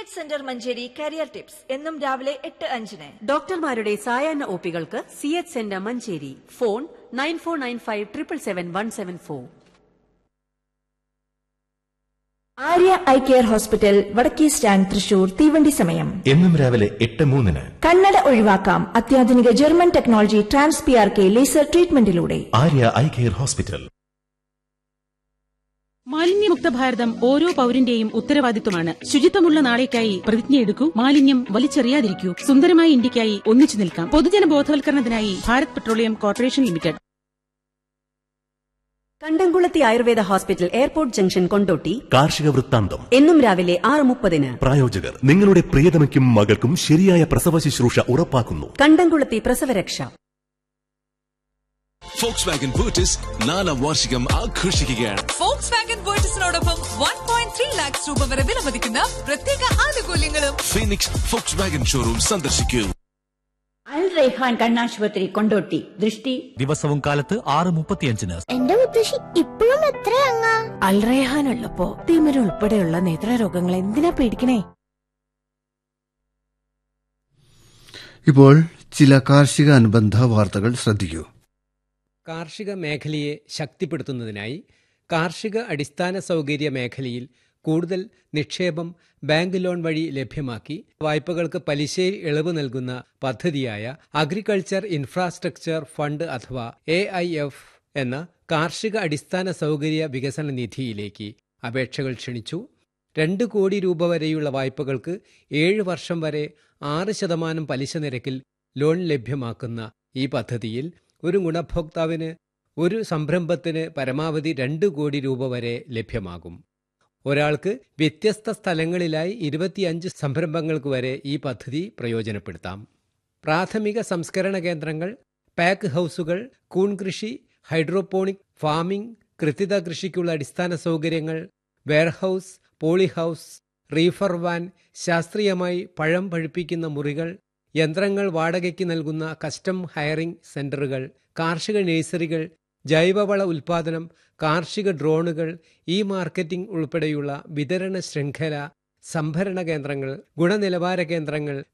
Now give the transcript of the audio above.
H centre Manjeri career tips എന്നും രാവിലെ എട്ട് അഞ്ചിന് ഡോക്ടർമാരുടെ സായാഹ്ന ഒപികൾക്ക് C H centre Manjeri phone nine four nine five triple seven one seven four Arya eye care hospital വടക്കേ സ്റ്റാൻഡ് തൃശൂർ തീവണ്ടി സമയം എന്നും രാവിലെ എട്ട് മൂന്നിന് കണ്ണട ഒഴിവാക്കാം അത്യാധുനിക German technology trans P R K laser ട്രീറ്റ്മെന്റിലൂടെ ആര്യ ഐ കെയർ ഹോസ്പിറ്റൽ മാലിന്യമുക്ത ഭാരതം ഓരോ പൌരന്റെയും ഉത്തരവാദിത്വമാണ് ശുചിത്വമുള്ള നാളേക്കായി പ്രതിജ്ഞയെടുക്കൂ മാലിന്യം വലിച്ചെറിയാതിരിക്കൂ സുന്ദരമായ ഇന്ത്യക്കായി ഒന്നിച്ചു നിൽക്കാം പൊതുജന ബോധവൽക്കരണത്തിനായി Bharat Petroleum Corporation Limited Kandamkulathy Ayurveda hospital airport junction Kondotty കാർഷിക വൃത്താന്തം എന്നും രാവിലെ ആറ് മുപ്പതിന് പ്രായോജകർ നിങ്ങളുടെ പ്രിയതമയ്ക്കും മകൾക്കും ശരിയായ പ്രസവ ശുശ്രൂഷ ഉറപ്പാക്കുന്നു കണ്ടംകുളത്തി പ്രസവരക്ഷ ഫോക്സ് വാഗൻ ബൂട്ടിസ് നാലാം വാർഷികം ആഘോഷിക്കുകയാണ് ഫോക്സ് വാഗൻ പേർച്ചസിനോടൊപ്പം വൺ പോയിന്റ് ത്രീ ലാക്സ് രൂപ വരെ വിലമതിക്കുന്ന പ്രത്യേക ആനുകൂല്യങ്ങളും ഫീനിക്സ് ഫോക്സ് വാഗൻ ഷോറൂം സന്ദർശിക്കൂ അൽ റൈഹാൻ കണ്ണാശുപത്രി കൊണ്ടോട്ടി ദൃഷ്ടി ദിവസവും കാലത്ത് ആറ് മുപ്പത്തിയഞ്ചിന് എന്റെ മുത്തശ്ശി ഇപ്പോഴും എത്രയങ്ങ അൽറേഹാൻ ഉള്ളപ്പോ തിമിര ഉൾപ്പെടെയുള്ള നേത്രരോഗങ്ങൾ എന്തിനാ പേടിക്കണേ ഇപ്പോൾ ചില കാർഷിക അനുബന്ധ വാർത്തകൾ ശ്രദ്ധിക്കൂ കാർഷിക മേഖലയെ ശക്തിപ്പെടുത്തുന്നതിനായി കാർഷിക അടിസ്ഥാന സൗകര്യ മേഖലയിൽ കൂടുതൽ നിക്ഷേപം ബാങ്ക് ലോൺ വഴി ലഭ്യമാക്കി വായ്പകൾക്ക് പലിശയിൽ ഇളവ് നൽകുന്ന പദ്ധതിയായ അഗ്രികൾച്ചർ ഇൻഫ്രാസ്ട്രക്ചർ ഫണ്ട് അഥവാ എ എന്ന കാർഷിക അടിസ്ഥാന സൗകര്യ വികസന നിധിയിലേക്ക് അപേക്ഷകൾ ക്ഷണിച്ചു രണ്ട് കോടി രൂപ വരെയുള്ള വായ്പകൾക്ക് ഏഴ് വർഷം വരെ ആറ് ശതമാനം പലിശ നിരക്കിൽ ലോൺ ലഭ്യമാക്കുന്ന ഈ പദ്ധതിയിൽ ഒരു ഗുണഭോക്താവിന് ഒരു സംരംഭത്തിന് പരമാവധി രണ്ട് കോടി രൂപ വരെ ലഭ്യമാകും ഒരാൾക്ക് വ്യത്യസ്ത സ്ഥലങ്ങളിലായി ഇരുപത്തിയഞ്ച് സംരംഭങ്ങൾക്ക് വരെ ഈ പദ്ധതി പ്രയോജനപ്പെടുത്താം പ്രാഥമിക സംസ്കരണ കേന്ദ്രങ്ങൾ പാക്ക് ഹൗസുകൾ കൂൺ കൃഷി ഹൈഡ്രോപോണിക് ഫാമിംഗ് കൃത്യത കൃഷിക്കുള്ള അടിസ്ഥാന സൗകര്യങ്ങൾ വെയർഹൌസ് പോളിഹൌസ് റീഫർ വാൻ ശാസ്ത്രീയമായി പഴം പഴുപ്പിക്കുന്ന മുറികൾ യന്ത്രങ്ങൾ വാടകയ്ക്ക് നൽകുന്ന കസ്റ്റം ഹയറിംഗ് സെന്ററുകൾ കാർഷിക നഴ്സറികൾ ജൈവവള ഉൽപാദനം കാർഷിക ഡ്രോണുകൾ ഇ മാർക്കറ്റിംഗ് ഉൾപ്പെടെയുള്ള വിതരണ ശൃംഖല സംഭരണ കേന്ദ്രങ്ങൾ ഗുണനിലവാര കേന്ദ്രങ്ങൾ